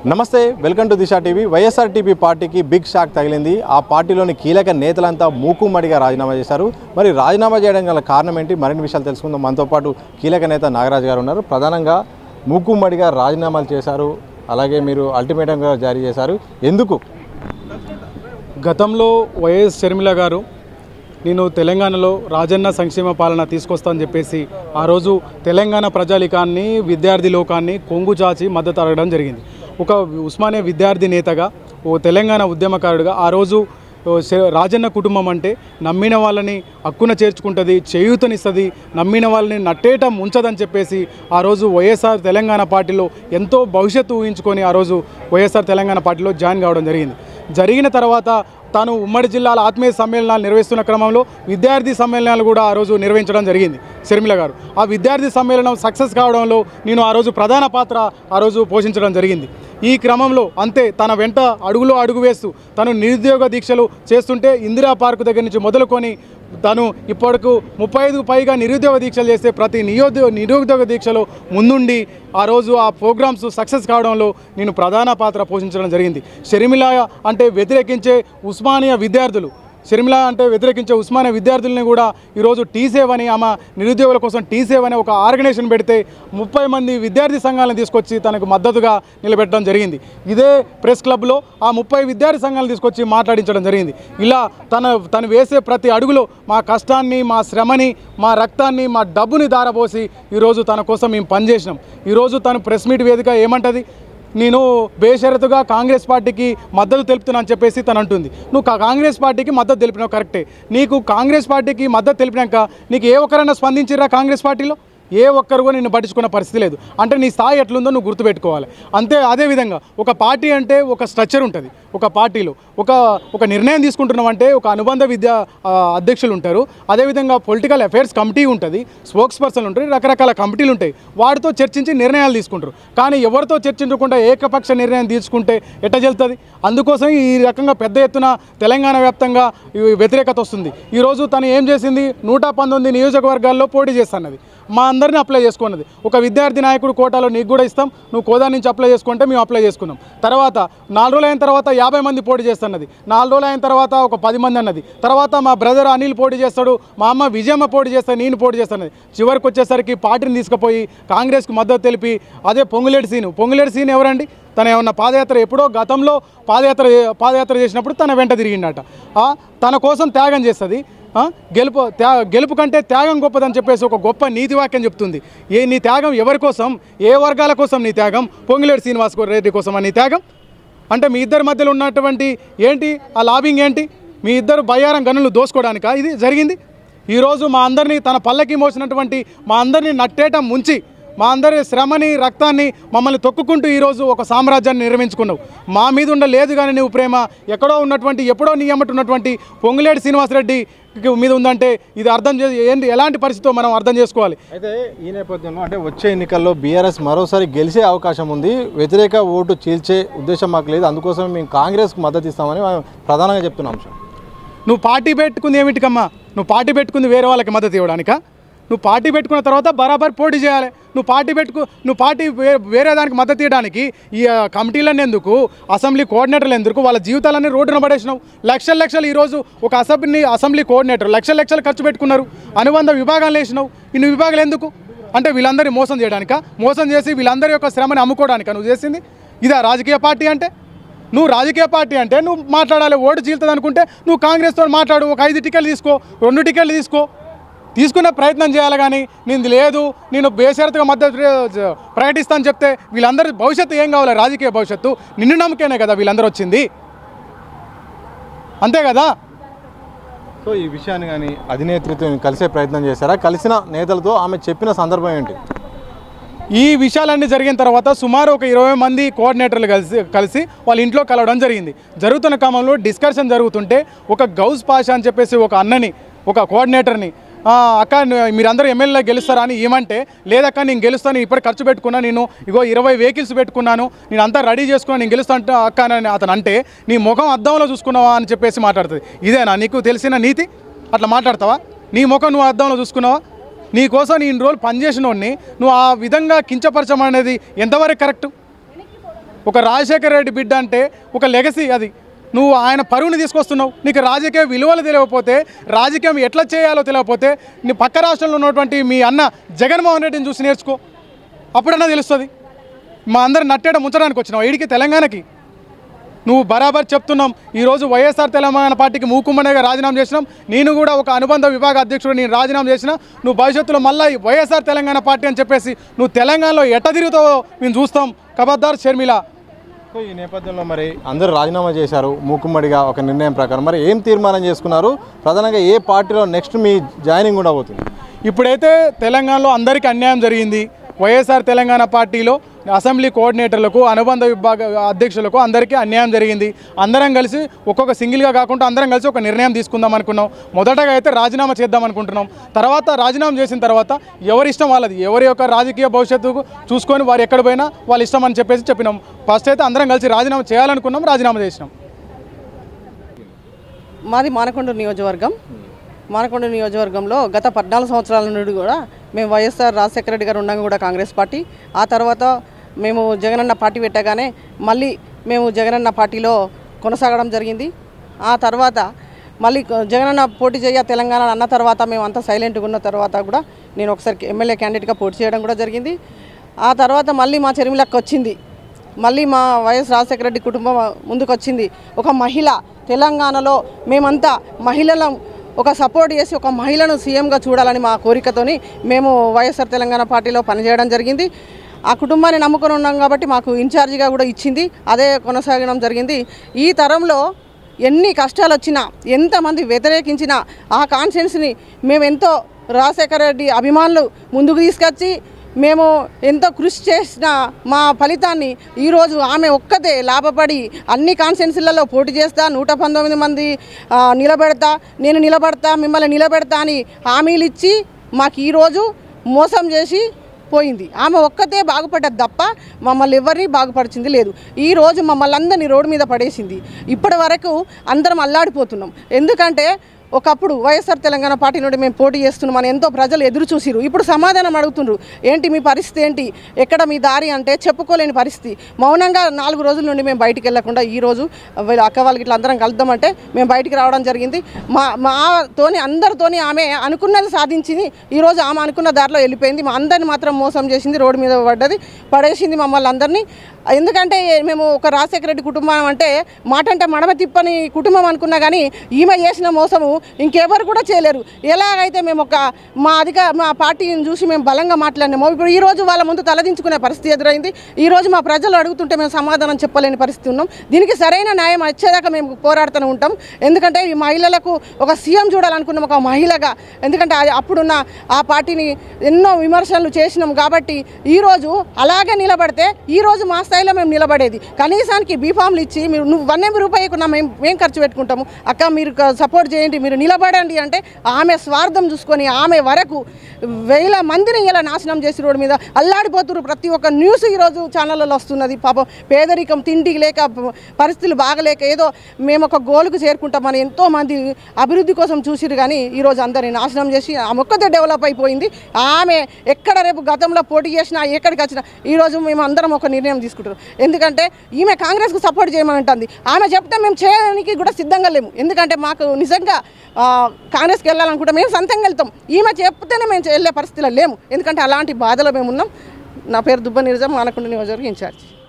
నమస్తే welcome to Disha TV YSRTP పార్టీకి big shock తగిలింది ఆ పార్టీలోని కీలక నేతలంతా మూకుమ్మడిగా రాజీనామా చేశారు మరి రాజీనామా చేయడం గల కారణం ఏంటి మరిన్ని విషయాలు తెలుసుకుందాం మనతో పాటు కీలక నేత నాగరాజు గారు ఉన్నారు ప్రధానంగా మూకుమ్మడిగా రాజీనామాలు చేశారు అలాగే మీరు అల్టిమేటంగా జారీ చేశారు ఎందుకు గతంలో వైఎస్ షర్మిల గారు నేను తెలంగాణలో రాజన్న సంక్షేమ పాలన తీసుకొస్తానని చెప్పేసి ఆ రోజు తెలంగాణ ప్రజాలికాన్ని విద్యార్థి లోకాన్ని కొంగు చాచి మద్దతు అడగడం జరిగింది ఒక ఉస్మానియా విద్యార్థి నేతగా ఓ తెలంగాణ ఉద్యమకారుడిగా ఆ రోజు ఓ శ- రాజన్న కుటుంబం అంటే నమ్మిన వాళ్ళని హక్కున చేర్చుకుంటుంది చేయూతనిస్తుంది నమ్మిన వాళ్ళని నట్టేట ముంచదని చెప్పేసి ఆ రోజు వైఎస్ఆర్ తెలంగాణ పార్టీలో ఎంతో భవిష్యత్తు ఊహించుకొని ఆ రోజు వైఎస్ఆర్ తెలంగాణ పార్టీలో జాయిన్ కావడం జరిగింది జరిగిన తర్వాత తాను ఉమ్మడి జిల్లాల ఆత్మీయ సమ్మేళనాలు నిర్వహిస్తున్న క్రమంలో విద్యార్థి సమ్మేళనాలు కూడా ఆ రోజు నిర్వహించడం జరిగింది షర్మిల గారు ఆ విద్యార్థి సమ్మేళనం సక్సెస్ కావడంలో నేను ఆ రోజు ప్రధాన పాత్ర ఆ రోజు పోషించడం జరిగింది ఈ క్రమంలో అంతే తన వెంట అడుగులో అడుగు వేస్తూ తను నిరుద్యోగ దీక్షలు చేస్తుంటే ఇందిరా పార్కు దగ్గర నుంచి మొదలుకొని తను ఇప్పటికు ముప్పై ఐదుకు పైగా నిరుద్యోగ దీక్షలు చేస్తే ప్రతి నియోద్యోగ నిరుద్యోగ దీక్షలో ముందుండి ఆ రోజు ఆ ప్రోగ్రామ్స్ సక్సెస్ కావడంలో నేను ప్రధాన పాత్ర పోషించడం జరిగింది షర్మిల అంటే వ్యతిరేకించే ఉస్మానియా విద్యార్థులు షర్మిల అంటే వ్యతిరేకించే ఉస్మానియా విద్యార్థుల్ని కూడా ఈరోజు టీసేవ్ అని ఆమె నిరుద్యోగుల కోసం టీసేవ్ అనే ఒక ఆర్గనైజేషన్ పెడితే ముప్పై మంది విద్యార్థి సంఘాలను తీసుకొచ్చి తనకు మద్దతుగా నిలబెట్టడం జరిగింది ఇదే ప్రెస్ క్లబ్లో ఆ ముప్పై విద్యార్థి సంఘాలను తీసుకొచ్చి మాట్లాడించడం జరిగింది ఇలా తన తను వేసే ప్రతి అడుగులో మా కష్టాన్ని మా శ్రమని మా రక్తాన్ని మా డబ్బుని దారపోసి ఈరోజు తన కోసం మేము పనిచేసినాం ఈరోజు తను ప్రెస్ మీట్ వేదిక ఏమంటది నేను బేషరతుగా కాంగ్రెస్ పార్టీకి మద్దతు తెలుపుతున్నా అని చెప్పేసి తను అంటుంది నువ్వు కా- కాంగ్రెస్ పార్టీకి మద్దతు తెలిపినావు కరెక్టే నీకు కాంగ్రెస్ పార్టీకి మద్దతు తెలిపినాక నీకు ఏ ఒక్కరైనా స్పందించిరా కాంగ్రెస్ పార్టీలో ఏ ఒక్కరు కూడా నిన్ను పట్టించుకున్న పరిస్థితి లేదు అంటే నీ స్థాయి ఎట్లుందో నువ్వు గుర్తుపెట్టుకోవాలి అంతే అదేవిధంగా ఒక పార్టీ అంటే ఒక స్ట్రక్చర్ ఉంటుంది ఒక పార్టీలో ఒక ఒక నిర్ణయం తీసుకుంటున్నామంటే ఒక అనుబంధ విద్యా ఆ, అధ్యక్షులు ఉంటారు అదేవిధంగా పొలిటికల్ అఫైర్స్ కమిటీ ఉంటుంది స్పోక్స్ పర్సన్ ఉంటారు రకరకాల కమిటీలు ఉంటాయి వాటితో చర్చించి నిర్ణయాలు తీసుకుంటారు కానీ ఎవరితో చర్చించకుండా ఏకపక్ష నిర్ణయం తీసుకుంటే ఎట్ట చెల్తుంది అందుకోసం ఈ రకంగా పెద్ద ఎత్తున తెలంగాణ వ్యాప్తంగా ఈ వ్యతిరేకత వస్తుంది ఈరోజు తను ఏం చేసింది నూట పంతొమ్మిది నియోజకవర్గాల్లో పోటీ చేస్తున్నది మా అందరిని అప్లై చేసుకున్నది ఒక విద్యార్థి నాయకుడు కోటాలో నీకు కూడా ఇస్తాం నువ్వు కోదా నుంచి అప్లై చేసుకుంటే మేము అప్లై చేసుకున్నాం తర్వాత నాలుగు రోజులు అయిన తర్వాత యాభై మంది పోటీ చేస్తున్నది నాలుగు రోజులు అయిన తర్వాత ఒక పది మంది అన్నది తర్వాత మా బ్రదర్ అనిల్ పోటీ చేస్తాడు మా అమ్మ విజయమ్మ పోటీ చేస్తా నేను పోటీ చేస్తానది చివరికి వచ్చేసరికి పార్టీని తీసుకుపోయి కాంగ్రెస్కి మద్దతు తెలిపి అదే పొంగులేటి సీను పొంగులేటి సీన్ ఎవరండి తన ఏమన్నా పాదయాత్ర ఎప్పుడో గతంలో పాదయాత్ర పాదయాత్ర చేసినప్పుడు తన వెంట తిరిగిండట ఆ, తన కోసం త్యాగం చేస్తుంది ఆ, గెలుపు త్యా గెలుపు కంటే త్యాగం గొప్పదని చెప్పేసి ఒక గొప్ప నీతి వాక్యం చెప్తుంది ఏ నీ త్యాగం ఎవరి కోసం ఏ వర్గాల కోసం నీ త్యాగం పొంగులేటి శ్రీనివాస్ రెడ్డి కోసం నీ త్యాగం అంటే మీ ఇద్దరి మధ్యలో ఉన్నటువంటి ఏంటి ఆ లాబింగ్ ఏంటి మీ ఇద్దరు బయ్యారం గనులు దోసుకోవడానికా ఇది జరిగింది ఈరోజు మా అందరినీ తన పల్లకి మోసినటువంటి మా అందరినీ నట్టేట ముంచి మా అందరి శ్రమని రక్తాన్ని మమ్మల్ని తొక్కుకుంటూ ఈరోజు ఒక సామ్రాజ్యాన్ని నిర్మించుకున్నావు మా మీద ఉండ లేదు కానీ నువ్వు ప్రేమ ఎక్కడో ఉన్నటువంటి ఎప్పుడో నీ ఎమ్మటి ఉన్నటువంటి పొంగులేటి శ్రీనివాసరెడ్డి మీద ఉందంటే ఇది అర్థం చేసి ఏంటి ఎలాంటి పరిస్థితితో మనం అర్థం చేసుకోవాలి అయితే ఈ నేపథ్యంలో అంటే వచ్చే ఎన్నికల్లో బీఆర్ఎస్ మరోసారి గెలిచే అవకాశం ఉంది వ్యతిరేక ఓటు చీల్చే ఉద్దేశం మాకు లేదు అందుకోసం మేము కాంగ్రెస్కు మద్దతు ఇస్తామని మేము ప్రధానంగా చెప్తున్నాం సార్ నువ్వు పార్టీ పెట్టుకుంది ఏమిటికమ్మా నువ్వు పార్టీ పెట్టుకుంది వేరే వాళ్ళకి మద్దతు ఇవ్వడానికా నువ్వు పార్టీ పెట్టుకున్న తర్వాత బరాబర్ పోటీ చేయాలి నువ్వు పార్టీ పెట్టుకు నువ్వు పార్టీ వే- వేరే దానికి మద్దతు ఇవ్వడానికి ఈ ఆ, కమిటీలన్నీ ఎందుకు అసెంబ్లీ కోఆర్డినేటర్లు ఎందుకు వాళ్ళ జీవితాలన్నీ రోడ్డున పడేసినావు లక్షల లక్షలు ఈరోజు ఒక అసెంబ్లీ అసెంబ్లీ కోఆర్డినేటర్ లక్షల లక్షలు ఖర్చు పెట్టుకున్నారు అనుబంధ విభాగాలు వేసినావు ఇన్ని విభాగాలు ఎందుకు అంటే వీళ్ళందరినీ మోసం చేయడానికా మోసం చేసి వీళ్ళందరి యొక్క శ్రమని అమ్ముకోవడానికా నువ్వు చేసింది ఇదా రాజకీయ పార్టీ అంటే నువ్వు రాజకీయ పార్టీ అంటే నువ్వు మాట్లాడాలి ఓటు చీలుతుంది అనుకుంటే నువ్వు కాంగ్రెస్తో మాట్లాడు ఒక ఐదు టికెట్లు తీసుకో రెండు టికెట్లు తీసుకో తీసుకునే ప్రయత్నం చేయాలి కానీ నేను లేదు నేను బేషరతుగా మద్దతు ప్ర- ప్రకటిస్తాను చెప్తే వీళ్ళందరి భవిష్యత్తు ఏం కావాలి రాజకీయ భవిష్యత్తు నిన్ను నమ్మకేనే కదా వీళ్ళందరూ వచ్చింది అంతే కదా సో ఈ విషయాన్ని కానీ అధినేతృత్వం కలిసే ప్రయత్నం చేశారా కలిసిన నేతలతో ఆమె చెప్పిన సందర్భం ఏంటి ఈ విషయాలన్నీ జరిగిన తర్వాత సుమారు ఒక ఇరవై మంది కోఆర్డినేటర్లు కలిసి కలిసి వాళ్ళ ఇంట్లో కలవడం జరిగింది జరుగుతున్న క్రమంలో డిస్కషన్ జరుగుతుంటే ఒక గౌస్ పాషా అని చెప్పేసి ఒక అన్నని ఒక కోఆర్డినేటర్ని "ఆ, అక్క ను- మీరందరూ ఎమ్మెల్యే గెలుస్తారా అని ఏమంటే లేదక్క నేను గెలుస్తాను ఇప్పటి ఖర్చు పెట్టుకున్నా నేను ఇగో ఇరవై వెహికల్స్ పెట్టుకున్నాను నేను అంతా రెడీ చేసుకున్నాను నేను గెలుస్తాను అక్క అని అతను అంటే నీ ముఖం అద్దంలో చూసుకున్నావా అని చెప్పేసి మాట్లాడుతుంది ఇదేనా నీకు తెలిసిన నీతి అట్లా మాట్లాడతావా నీ ముఖం నువ్వు అద్దంలో చూసుకున్నావా నీ కోసం నీ ఇన్ని రోజులు పనిచేసిన వాడిని నువ్వు ఆ విధంగా కించపరచడం అనేది ఎంతవరకు కరెక్ట్ ఒక రాజశేఖర రెడ్డి బిడ్డ అంటే ఒక లెగసీ అది నువ్వు ఆయన పరువుని తీసుకొస్తున్నావు నీకు రాజకీయ విలువలు తెలియకపోతే రాజకీయం ఎట్లా చేయాలో తెలియకపోతే నీ పక్క రాష్ట్రంలో ఉన్నటువంటి మీ అన్న జగన్మోహన్ రెడ్డిని చూసి నేర్చుకో అప్పుడన్నా తెలుస్తుంది మా అందరు నట్టేట ముంచడానికి వచ్చినావు ఈడికి తెలంగాణకి నువ్వు బరాబర్ చెప్తున్నాం ఈరోజు వైఎస్ఆర్ తెలంగాణ పార్టీకి మూకుమ్మడిగా రాజీనామా చేసినాం నేను కూడా ఒక అనుబంధ విభాగ అధ్యక్షుడు నేను రాజీనామా చేసిన నువ్వు భవిష్యత్తులో మళ్ళీ వైఎస్ఆర్ తెలంగాణ పార్టీ అని చెప్పేసి నువ్వు తెలంగాణలో ఎట్ట తిరుగుతావో మేము చూస్తాం కబద్దార్ షర్మిల సో ఈ నేపథ్యంలో మరి అందరూ రాజీనామా చేశారు మూకుమ్మడిగా ఒక నిర్ణయం ప్రకారం మరి ఏం తీర్మానం చేసుకున్నారు ప్రధానంగా ఏ పార్టీలో నెక్స్ట్ మీ జాయినింగ్ ఉండబోతుంది ఇప్పుడైతే తెలంగాణలో అందరికీ అన్యాయం జరిగింది వైఎస్ఆర్ తెలంగాణ పార్టీలో అసెంబ్లీ కోఆర్డినేటర్లకు అనుబంధ విభాగ అధ్యక్షులకు అందరికీ అన్యాయం జరిగింది అందరం కలిసి ఒక్కొక్క సింగిల్గా కాకుండా అందరం కలిసి ఒక నిర్ణయం తీసుకుందాం అనుకున్నాం మొదటగా అయితే రాజీనామా చేద్దాం అనుకుంటున్నాం తర్వాత రాజీనామా చేసిన తర్వాత ఎవరి ఇష్టం వాళ్ళది ఎవరి యొక్క రాజకీయ భవిష్యత్తు చూసుకొని వారు ఎక్కడ పోయినా వాళ్ళ ఇష్టం అని చెప్పేసి చెప్పినాం ఫస్ట్ అయితే అందరం కలిసి రాజీనామా చేయాలనుకున్నాం రాజీనామా చేసినాం మాది మానకొండ నియోజకవర్గం మానకొండ నియోజకవర్గంలో గత పద్నాలుగు సంవత్సరాల నుండి కూడా మేము వైఎస్ఆర్ రాజశేఖర రెడ్డి గారు ఉండగా కూడా కాంగ్రెస్ పార్టీ ఆ తర్వాత మేము జగనన్న పార్టీ పెట్టగానే మళ్ళీ మేము జగనన్న పార్టీలో కొనసాగడం జరిగింది ఆ తర్వాత మళ్ళీ కొ- జగనన్న పోటీ చేయ తెలంగాణ అన్న తర్వాత మేము అంతా సైలెంట్గా ఉన్న తర్వాత కూడా నేను ఒకసారి ఎమ్మెల్యే క్యాండిడేట్గా పోటీ చేయడం కూడా జరిగింది ఆ తర్వాత మళ్ళీ మా చెరిమిలకి వచ్చింది మళ్ళీ మా వైఎస్ రాజశేఖర రెడ్డి కుటుంబం ముందుకు వచ్చింది ఒక మహిళ తెలంగాణలో మేమంతా మహిళల ఒక సపోర్ట్ చేసి ఒక మహిళను సీఎంగా చూడాలని మా కోరికతోని మేము వైఎస్ఆర్ తెలంగాణ పార్టీలో పనిచేయడం జరిగింది ఆ కుటుంబాన్ని నమ్ముకొని ఉన్నాం కాబట్టి మాకు ఇన్ఛార్జిగా కూడా ఇచ్చింది అదే కొనసాగడం జరిగింది ఈ తరంలో ఎన్ని కష్టాలు వచ్చినా ఎంతమంది వ్యతిరేకించినా ఆ కాన్ఫిడెన్స్ని మేము ఎంతో రాజశేఖర రెడ్డి అభిమానులు ముందుకు తీసుకొచ్చి మేము ఎంతో కృషి చేసిన మా ఫలితాన్ని ఈరోజు ఆమె ఒక్కతే లాభపడి అన్ని కాన్స్టిట్యున్సీలలో పోటీ చేస్తా నూట పంతొమ్మిది మంది ఆ, నిలబెడతా నేను నిలబడతా మిమ్మల్ని నిలబెడతా అని హామీలు ఇచ్చి మాకు ఈరోజు మోసం చేసి పోయింది ఆమె ఒక్కతే బాగుపడ్డది తప్ప మమ్మల్ని ఎవరిని బాగుపరిచింది లేదు ఈ రోజు మమ్మల్ని అందరినీ రోడ్డు మీద పడేసింది ఇప్పటి వరకు అందరం అల్లాడిపోతున్నాం ఎందుకంటే ఒకప్పుడు వైఎస్ఆర్ తెలంగాణ పార్టీ నుండి మేము పోటీ చేస్తున్నామని ఎంతో ప్రజలు ఎదురు చూసిరు ఇప్పుడు సమాధానం అడుగుతుండ్రు ఏంటి మీ పరిస్థితి ఏంటి ఎక్కడ మీ దారి అంటే చెప్పుకోలేని పరిస్థితి మౌనంగా నాలుగు రోజుల నుండి మేము బయటికి వెళ్ళకుండా ఈ రోజు వీళ్ళ అక్క వాళ్ళకి ఇట్లా అందరం కలుద్దామంటే మేము బయటికి రావడం జరిగింది మా మాతోని అందరితోని ఆమె అనుకున్నది సాధించింది ఈరోజు ఆమె అనుకున్న దారిలో వెళ్ళిపోయింది మా అందరిని మాత్రం మోసం చేసింది రోడ్డు మీద పడ్డది పడేసింది మమ్మల్ని అందరినీ ఎందుకంటే మేము ఒక రాజశేఖర రెడ్డి కుటుంబం అంటే మాట అంటే మడమ తిప్పని కుటుంబం అనుకున్నా కానీ ఈమె చేసిన మోసము ఇంకెవరు కూడా చేయలేరు ఎలాగైతే మేము ఒక మా అధిక మా పార్టీని చూసి మేము బలంగా మాట్లాడినామో ఇప్పుడు ఈ రోజు వాళ్ళ ముందు తలదించుకునే పరిస్థితి ఎదురైంది ఈ రోజు మా ప్రజలు అడుగుతుంటే మేము సమాధానం చెప్పలేని పరిస్థితి ఉన్నాం దీనికి సరైన న్యాయం వచ్చేదాకా మేము పోరాడుతూనే ఉంటాం ఎందుకంటే ఈ మహిళలకు ఒక సీఎం చూడాలనుకున్నాం ఒక మహిళగా ఎందుకంటే ఆ- అప్పుడున్న ఆ పార్టీని ఎన్నో విమర్శలు చేసినాం కాబట్టి ఈరోజు అలాగే నిలబడితే ఈ రోజు మా స్థాయిలో మేము నిలబడేది కనీసానికి బీఫామ్లు ఇచ్చి మీరు నువ్వు వన్ ఎంబీ రూపాయకున్నా మేము మేము ఖర్చు పెట్టుకుంటాము అక్క మీరు సపోర్ట్ చేయండి మీరు నిలబడండి అంటే ఆమె స్వార్థం చూసుకొని ఆమె వరకు వేల మందిని ఇలా నాశనం చేసి రోడ్డు మీద అల్లాడిపోతున్నారు ప్రతి ఒక్క న్యూస్ ఈరోజు ఛానళ్ళలో వస్తున్నది పాపం పేదరికం తిండికి లేక ప- పరిస్థితులు బాగలేక ఏదో మేము ఒక గోలుకు చేరుకుంటామని ఎంతో మంది అభివృద్ధి కోసం చూసిరు కానీ ఈరోజు అందరిని నాశనం చేసి ఆమె ఒక్కతే డెవలప్ అయిపోయింది ఆమె ఎక్కడ రేపు గతంలో పోటీ చేసినా ఎక్కడికి వచ్చినా ఈరోజు మేము అందరం ఒక నిర్ణయం తీసుకుంటారు ఎందుకంటే ఈమె కాంగ్రెస్కు సపోర్ట్ చేయమని అంటుంది ఆమె చెప్తే మేము చేయడానికి కూడా సిద్ధంగా లేము ఎందుకంటే మాకు నిజంగా ఆ, కాంగ్రెస్కి వెళ్ళాలనుకుంటే మేము సొంతంగా వెళ్తాం ఈమె చెప్తేనే మేము వెళ్ళే పరిస్థితిలో లేము ఎందుకంటే అలాంటి బాధలో మేము ఉన్నాం నా పేరు దుబ్బ నిజం మానకొండ నియోజకవర్గం ఇన్ఛార్జ్